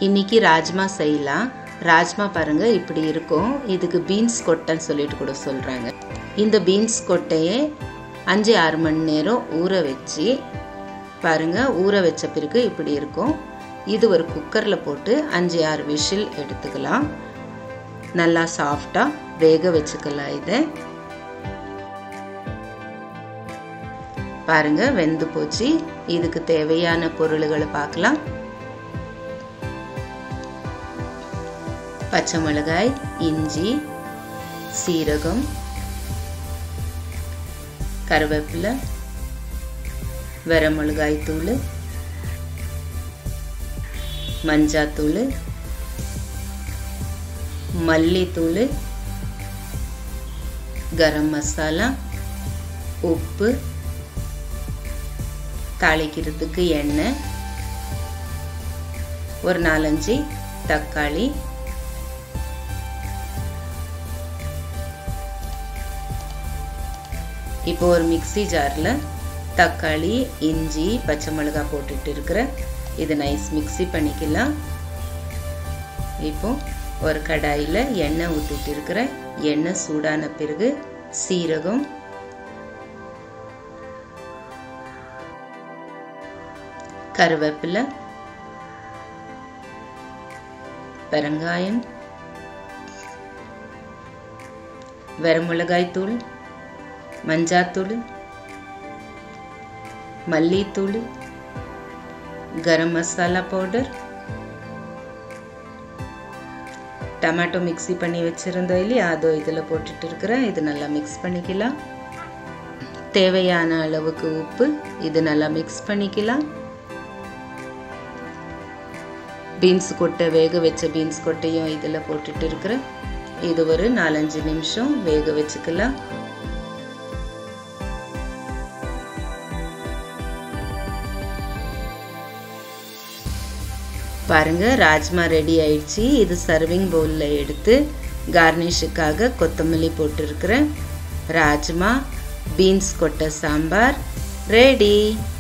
இன்னைக்கு ராஜ்மா செய்யலாம் ராஜ்மா பாருங்க இப்படி இருக்கும் இதுக்கு பீன்ஸ் கொட்டைன்னு சொல்லிட்டு கூட சொல்கிறாங்க இந்த பீன்ஸ் கொட்டையை அஞ்சு ஆறு மணி நேரம் ஊற வச்சு பாருங்க ஊற வச்ச பிறகு இப்படி இருக்கும் இது ஒரு குக்கரில் போட்டு அஞ்சு ஆறு விஷில் எடுத்துக்கலாம் நல்லா சாஃப்டாக வேக வச்சுக்கலாம் இதை பாருங்க வெந்து போச்சு இதுக்கு தேவையான பொருள்களை பார்க்கலாம் பச்சை மிளகாய் இஞ்சி சீரகம் கருவேப்பிலை வரமிளகாய் தூள் மஞ்சாத்தூள் மல்லித்தூள் கரம் மசாலா உப்பு தாளிக்கிறதுக்கு எண்ணெய் ஒரு நாலஞ்சு தக்காளி இப்போ ஒரு மிக்சி ஜாரில் தக்காளி இஞ்சி பச்சை மிளகாய் போட்டுட்டு இருக்கிறேன் இது நைஸ் மிக்சி பண்ணிக்கலாம் இப்போ ஒரு கடாயில் எண்ணெய் ஊற்றிட்டு இருக்கிறேன் எண்ணெய் சூடான பிறகு சீரகம் கருவேப்பிலை பெருங்காயம் வரமிளகாய் தூள் மஞ்சாத்தூள் மல்லித்தூள் garam masala powder tomato mixie பண்ணி வச்சுருந்தோம் இல்லையா அதோ இதில் போட்டுட்டு இருக்கிறேன் இது நல்லா மிக்ஸ் பண்ணிக்கலாம் தேவையான அளவுக்கு உப்பு இது நல்லா மிக்ஸ் பண்ணிக்கலாம் பீன்ஸ் கொட்டை வேக வச்ச பீன்ஸ் கொட்டையும் இதில் போட்டுட்டு இருக்கிறேன் இது ஒரு நாலஞ்சு நிமிஷம் வேக வச்சுக்கலாம் பாருங்க ராஜ்மா ரெடி ஆயிடுச்சு இது சர்விங் பவுலில் எடுத்து கார்னிஷுக்காக கொத்தமல்லி போட்டிருக்கிறேன் ராஜ்மா பீன்ஸ் கொட்டை சாம்பார் ரெடி